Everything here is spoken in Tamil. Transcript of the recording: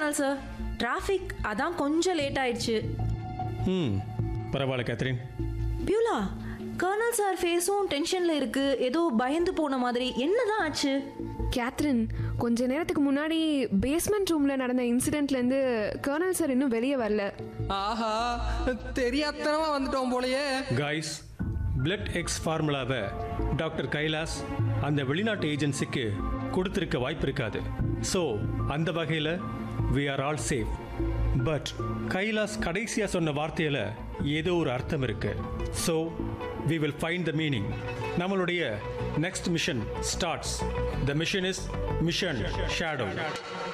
கர்னல் சார் டிராஃபிக் அதான் கொஞ்சம் லேட் ஆயிடுச்சு ம் பரவாயில்ல கேத்ரின் பியூலா கர்னல் சார் ஃபேஸும் டென்ஷன்ல இருக்கு ஏதோ பயந்து போன மாதிரி என்னதான் ஆச்சு கேத்ரின் கொஞ்ச நேரத்துக்கு முன்னாடி பேஸ்மெண்ட் ரூம்ல நடந்த இன்சிடென்ட்ல இருந்து கர்னல் சார் இன்னும் வெளியே வரல ஆஹா தெரியாதனமா வந்துட்டோம் போலயே காய்ஸ் பிளட் எக்ஸ் ஃபார்முலாவை டாக்டர் கைலாஸ் அந்த வெளிநாட்டு ஏஜென்சிக்கு கொடுத்துருக்க வாய்ப்பு இருக்காது ஸோ அந்த வகையில் we are all safe but Kailash கடைசியாக சொன்ன வார்த்தையில் ஏதோ ஒரு அர்த்தம் இருக்கு so we will find the meaning நம்மளுடைய next mission starts the mission is mission shadow